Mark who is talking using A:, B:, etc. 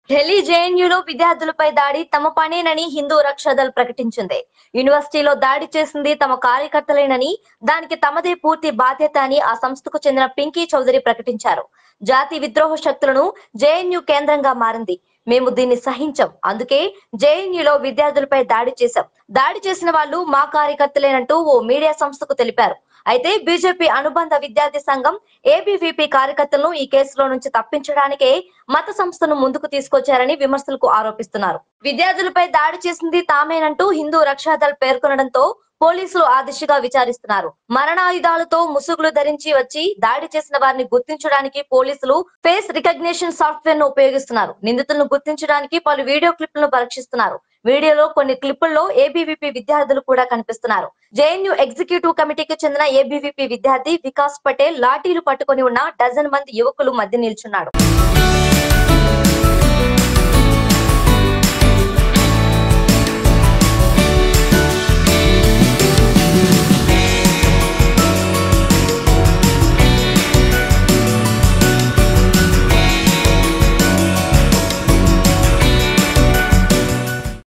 A: ఢిల్లీ జేఎన్యూలో విద్యార్థులపై దాడి తమ పనేనని హిందూ రక్షా దళ్ ప్రకటించింది యూనివర్సిటీలో దాడి చేసింది తమ కార్యకర్తలేనని దానికి తమదే పూర్తి బాధ్యత అని ఆ సంస్థకు చెందిన పింకీ చౌదరి ప్రకటించారు జాతి విద్రోహ శక్తులను జేఎన్యూ కేంద్రంగా మారింది మేము దీన్ని సహించం అందుకే జేఎన్యూలో విద్యార్థులపై దాడి చేశాం దాడి చేసిన వాళ్ళు మా కార్యకర్తలేనంటూ ఓ మీడియా సంస్థకు తెలిపారు అయితే బీజేపీ అనుబంధ విద్యార్థి సంఘం ఏబీవీపీ కార్యకర్తలను ఈ కేసులో నుంచి తప్పించడానికే మత సంస్థను ముందుకు తీసుకొచ్చారని విమర్శలకు ఆరోపిస్తున్నారు విద్యార్థులపై దాడి చేసింది తామేనంటూ హిందూ రక్షాదళ్ పేర్కొనడంతో పోలీసులు ఆ దిశగా విచారిస్తున్నారు మరణాయుధాలతో ముసుగులు ధరించి వచ్చి దాడి చేసిన వారిని గుర్తించడానికి పోలీసులు ఫేస్ రికగ్నిషన్ సాఫ్ట్వేర్ ను ఉపయోగిస్తున్నారు నిందితులను గుర్తించడానికి పలు వీడియో క్లిప్లను పరీక్షిస్తున్నారు వీడియోలో కొన్ని క్లిప్పుల్లో ఏబీవీపీ విద్యార్థులు కూడా కనిపిస్తున్నారు జేఎన్యూ ఎగ్జిక్యూటివ్ కమిటీకి చెందిన ఏబీవీపీ విద్యార్థి వికాస్ పటేల్ లాఠీలు పట్టుకొని ఉన్న డజన్ మంది యువకులు మధ్య నిల్చున్నాడు